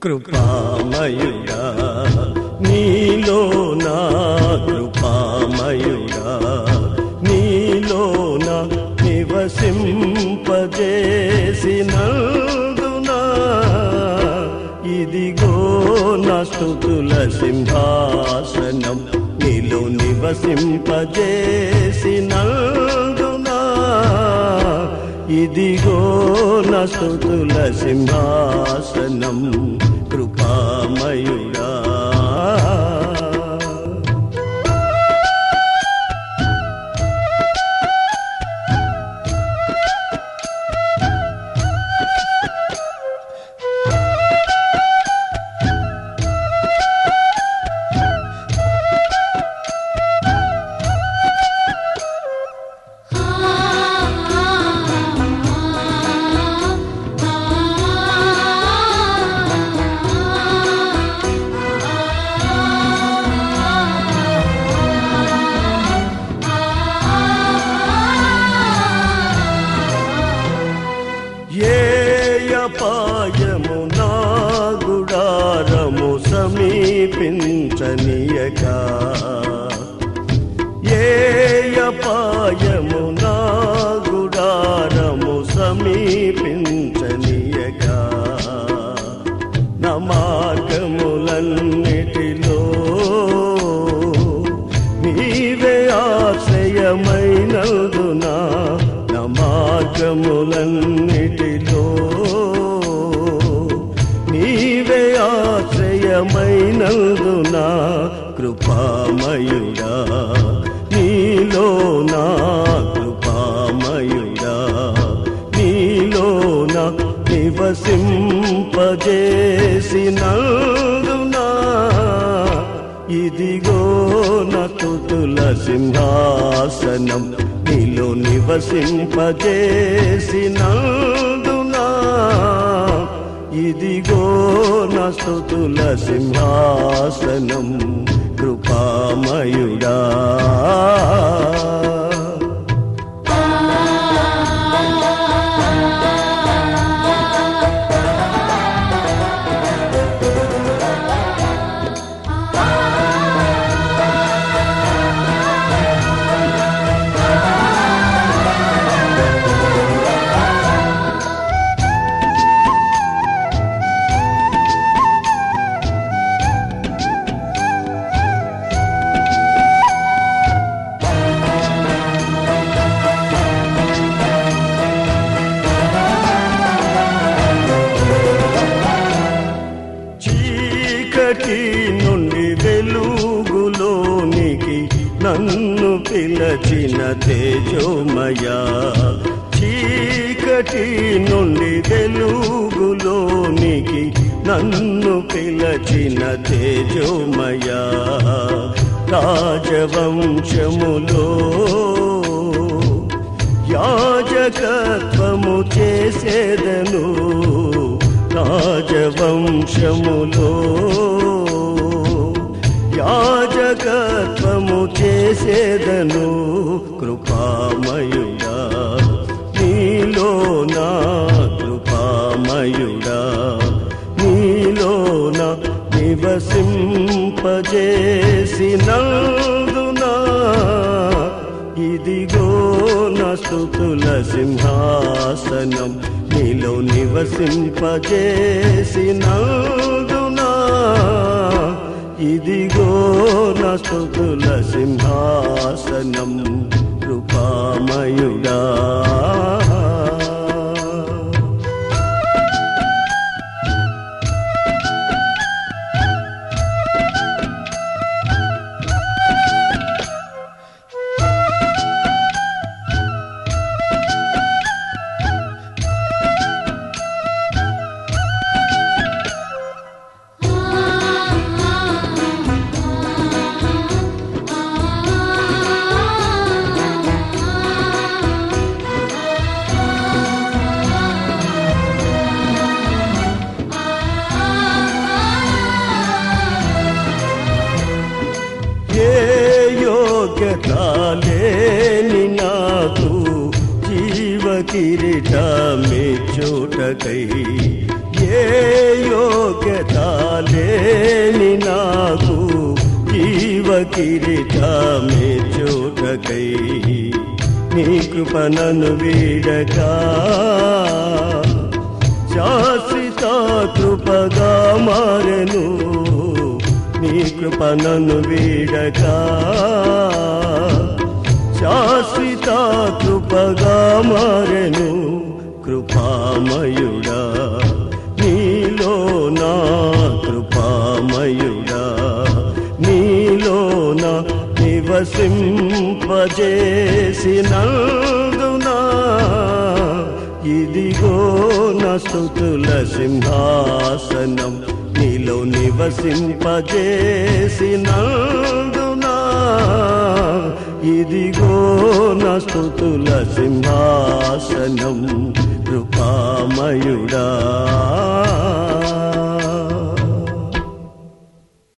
కృపామయుడా నీలో నా కృపామయుడా నీలో నా నివసింపజేసినందునా ఇదిగో నా స్తుతుల సింహాసనం నీలో నివసింపజేసినందునా ఇదిగో నా స్తుతుల సింహాసనం కృపామయుడా ఏయపాయము నా గుడారము సమీపించనీయక ఏయపాయము నా గుడారము సమీపించనీయక నా మార్గములన్నిటిలో నీవే ఆశ్రయమైనందునా నా మార్గములన్నిటిలో నీవే ఆశ్రయమైనందునా కృపామయుడా నీలో నా కృపామయుడా నీలో నా నివసింపజేసినందునా ఇదిగో నా తుతుల సింహాసనం నీలో నివసింపజేసినందునా ఇదిగో నా స్తుతుల సింహాసనం కృపామయుడా చీకటి నుండి వెలుగులోనికి నన్ను పిలచిన తేజోమయా చీకటి నుండి వెలుగులోనికి నన్ను పిలచిన తేజోమయా రాజవంశములో యాజకత్వము చేసేదను రాజవంశములో యాజకత్వము చేసేదను కృపామయుడా నీలో నా కృపామయుడా నీలో నా నివసింపజేసినందునా ఇదిగో నా స్తుతుల సింహాసనం నీలో నివసింపజేసినందునా ఇదిగో నా స్తుతుల సింహాసనం కృపామయుడా ఏ యోగ్యత లేని నాకు జీవ కిరీటమే చోటకై ఏ యోగ్యత లేని నాకు జీవ కిరీటమే చోటకై నీ కృపణను వీడక శాశ్వత కృపగా మారెను నీ కృపణను వీడక శాశ్వత కృపగా మారెను కృపామయుడా నీలో నా కృపామయుడా నీలో నా నివసింపజేసినందునా ఇదిగో నా స్థుతుల సింహాసనం నీలో నివసింపజేసినందునా ఇదిగో నా స్థుతుల సింహాసనం కృపామయుడా